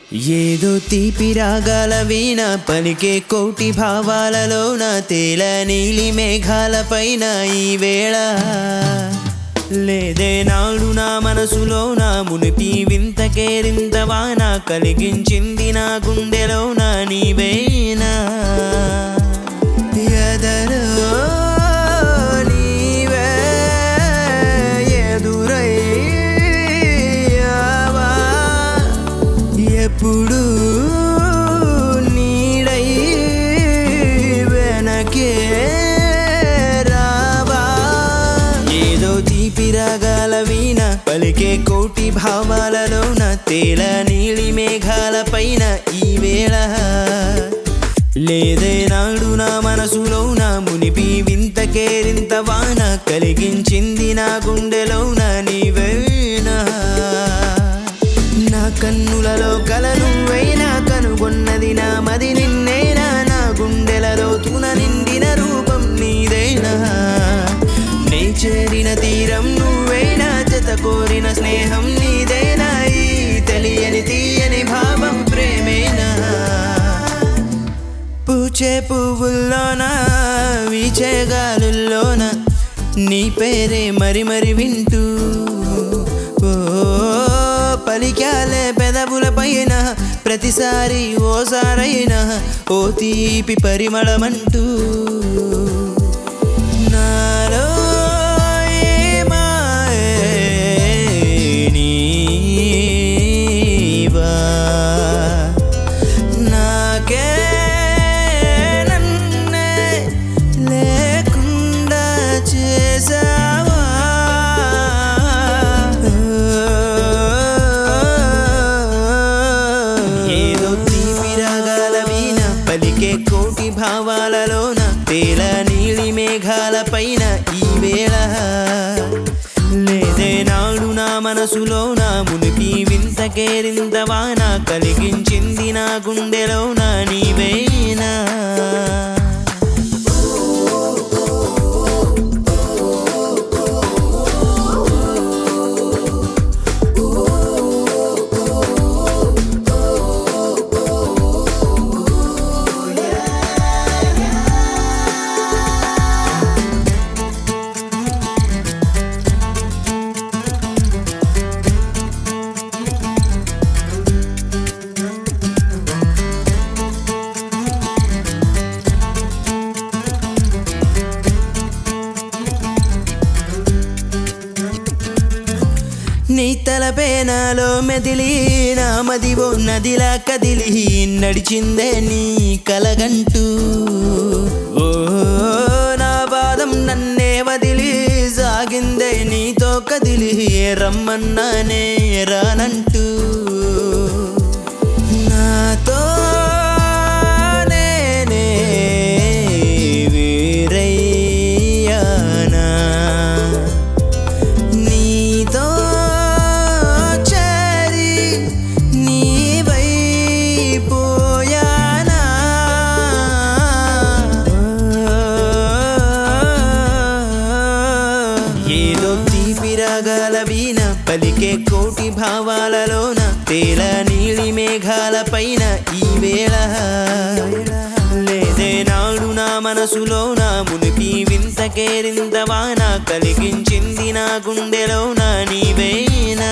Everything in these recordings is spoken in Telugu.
ఏదో తీపి రాగాల వీణ పలికే కోటి భావాలలోన తేల నీలి మేఘాలపైన ఈ వేళ లేదే నాడు నా మనసులోన మునిపి వింత కేరింత వాన కలిగించింది నా గుండెలోన నీవేనా ఎదరో నీవే ఎదురయ్యావా ఎప్పుడు నీడై వెనకే రావా ఏదో తీపి రాగాల వీణ పలికే కోటి భావాలలోన తేల నీలి మేఘాల పైన ఈ వేళ లేదే నాడు నా మనసులోన మునిపి వింత కేరింత వాన కలిగించింది నా గుండెలోన నీవేనా నా కన్నులలో కల నువ్వైనా కనుగొన్నది నా మది నిన్నేనా నా గుండెలలో తున నిండిన రూపం నీదేనా నీ చేరిన తీరం నువ్వేనా జత కోరిన స్నేహం నీదేనా ఈ తెలియని తీయని భావం ప్రేమేనా పూచే పువ్వుల్లోన వీచే గాలుల్లోన నీ పేరే మరి మరి వింటూ ఓ పలికాలే పెదవుల పైన ప్రతిసారి ఓసారైనా ఓ తీపి పరిమళమంటూ నాలో ఏమాయే నీవా నాకే నన్నే లేకుండా చేసావా ఏదో తీపి రాగాల వీణ పలికే కోటి భావాలలోన తేల నీలి మేఘాల పైన ఈ వేళ లేదే నాడు నా మనసులోన మునిపి వింత కేరింత వాన కలిగించింది నా గుండెలోన నీవేనా నీ తలపేనాలో మెదిలి నా మదివో నదిలా కదిలి నడిచిందే నీ కలగంటూ ఓ నా పాదం నన్నే వదిలి సాగిందే నీతో కదిలి రమ్మన్నానే రానంటూ నాతో నేనే వేరయ్యానా నీతో చేరి నీవైపోయానా ఏదో తీపి రాగాల వీణ పలికే కోటి భావాలలోన తేల నీలి మేఘాల పైన ఈ వేళ లేదే నాడు నా మనసులోన మునిపి వింత కేరింత వాన కలిగించింది నా గుండెలోన నీవేనా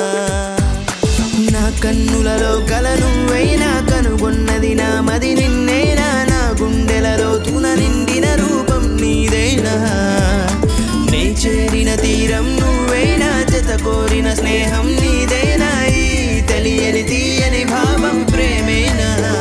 నా కన్నులలో కల నువ్వైనా కనుగొన్నది నా మది నిన్నేనా నా గుండెలలో తున నిండిన రూపం నీదేనా నీ చేరిన తీరం నువ్వేనా జత కోరిన స్నేహం నీదేనా ఈ తెలియని తీయని భావం ప్రేమేనా